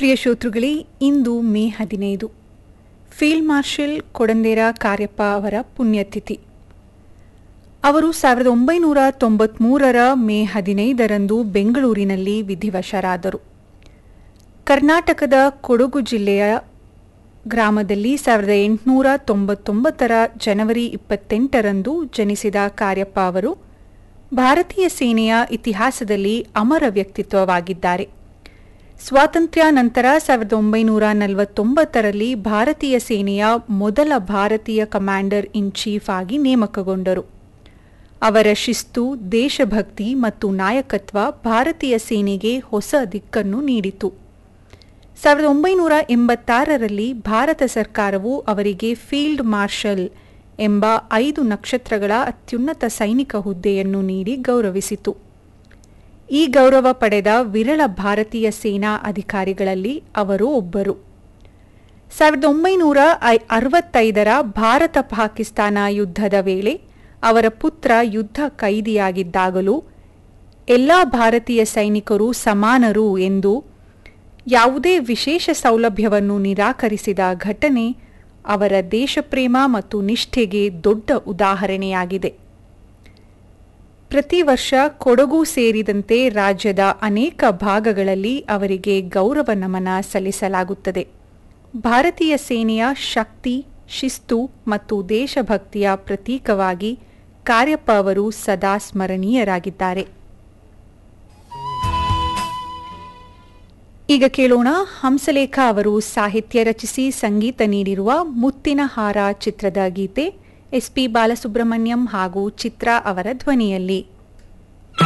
ಪ್ರಿಯ ಶ್ರೋತೃಗಳೇ ಇಂದು ಮೇ ಹದಿನೈದು field marshal ಕೊಡಂದೇರ Cariappa ಅವರ ಪುಣ್ಯತಿಥಿ ಅವರು ಸಾವಿರದ ಒಂಬೈನೂರ ತೊಂಬತ್ಮೂರರ ಮೇ ಹದಿನೈದರಂದು ಬೆಂಗಳೂರಿನಲ್ಲಿ ವಿಧಿವಶರಾದರು ಕರ್ನಾಟಕದ ಕೊಡಗು ಜಿಲ್ಲೆಯ ಗ್ರಾಮದಲ್ಲಿ ಸಾವಿರದ ಎಂಟುನೂರ ತೊಂಬತ್ತೊಂಬತ್ತರ ಜನವರಿ ಇಪ್ಪತ್ತೆಂಟರಂದು ಜನಿಸಿದ ಕಾರ್ಯಪ್ಪ ಅವರು ಭಾರತೀಯ ಸೇನೆಯ ಇತಿಹಾಸದಲ್ಲಿ ಅಮರ ವ್ಯಕ್ತಿತ್ವವಾಗಿದ್ದಾರೆ ಸ್ವಾತಂತ್ರ್ಯ ನಂತರ ಸಾವಿರದ ಒಂಬೈನೂರ ನಲವತ್ತೊಂಬತ್ತರಲ್ಲಿ ಭಾರತೀಯ ಸೇನೆಯ ಮೊದಲ ಭಾರತೀಯ ಕಮಾಂಡರ್ ಇನ್ ಚೀಫ್ ಆಗಿ ನೇಮಕಗೊಂಡರು ಅವರ ಶಿಸ್ತು ದೇಶಭಕ್ತಿ ಮತ್ತು ನಾಯಕತ್ವ ಭಾರತೀಯ ಸೇನೆಗೆ ಹೊಸ ದಿಕ್ಕನ್ನು ನೀಡಿತು ಸಾವಿರದ ಒಂಬೈನೂರ ಎಂಬತ್ತಾರರಲ್ಲಿ ಭಾರತ ಸರ್ಕಾರವು ಅವರಿಗೆ ಫೀಲ್ಡ್ ಮಾರ್ಷಲ್ ಎಂಬ ಐದು ನಕ್ಷತ್ರಗಳ ಅತ್ಯುನ್ನತ ಸೈನಿಕ ಹುದ್ದೆಯನ್ನು ನೀಡಿ ಗೌರವಿಸಿತು ಈ ಗೌರವ ಪಡೆದ ವಿರಳ ಭಾರತೀಯ ಸೇನಾ ಅಧಿಕಾರಿಗಳಲ್ಲಿ ಅವರು ಒಬ್ಬರು ಸಾವಿರದ ಒಂಬೈನೂರ ಐ ಅರವತ್ತೈದರ ಭಾರತ ಪಾಕಿಸ್ತಾನ ಯುದ್ಧದ ವೇಳೆ ಅವರ ಪುತ್ರ ಯುದ್ಧ ಕೈದಿಯಾಗಿದ್ದಾಗಲೂ ಎಲ್ಲ ಭಾರತೀಯ ಸೈನಿಕರು ಸಮಾನರು ಎಂದು ಯಾವುದೇ ವಿಶೇಷ ಸೌಲಭ್ಯವನ್ನು ನಿರಾಕರಿಸಿದ ಘಟನೆ ಅವರ ದೇಶಪ್ರೇಮ ಮತ್ತು ನಿಷ್ಠೆಗೆ ದೊಡ್ಡ ಉದಾಹರಣೆಯಾಗಿದೆ ಪ್ರತಿ ವರ್ಷ ಕೊಡಗು ಸೇರಿದಂತೆ ರಾಜ್ಯದ ಅನೇಕ ಭಾಗಗಳಲ್ಲಿ ಅವರಿಗೆ ಗೌರವ ನಮನ ಸಲ್ಲಿಸಲಾಗುತ್ತದೆ ಭಾರತೀಯ ಸೇನೆಯ ಶಕ್ತಿ ಶಿಸ್ತು ಮತ್ತು ದೇಶಭಕ್ತಿಯ ಪ್ರತೀಕವಾಗಿ ಕಾರ್ಯಪ್ಪ ಅವರು ಸದಾ ಸ್ಮರಣೀಯರಾಗಿದ್ದಾರೆ ಈಗ ಕೇಳೋಣ ಹಂಸಲೇಖ ಅವರು ಸಾಹಿತ್ಯ ರಚಿಸಿ ಸಂಗೀತ ನೀಡಿರುವ ಮುತ್ತಿನ ಹಾರ ಚಿತ್ರದ ಗೀತೆ ಎಸ್ಪಿ ಬಾಲಸುಬ್ರಹ್ಮಣ್ಯಂ ಹಾಗೂ ಚಿತ್ರಾ ಅವರ ಧ್ವನಿಯಲ್ಲಿ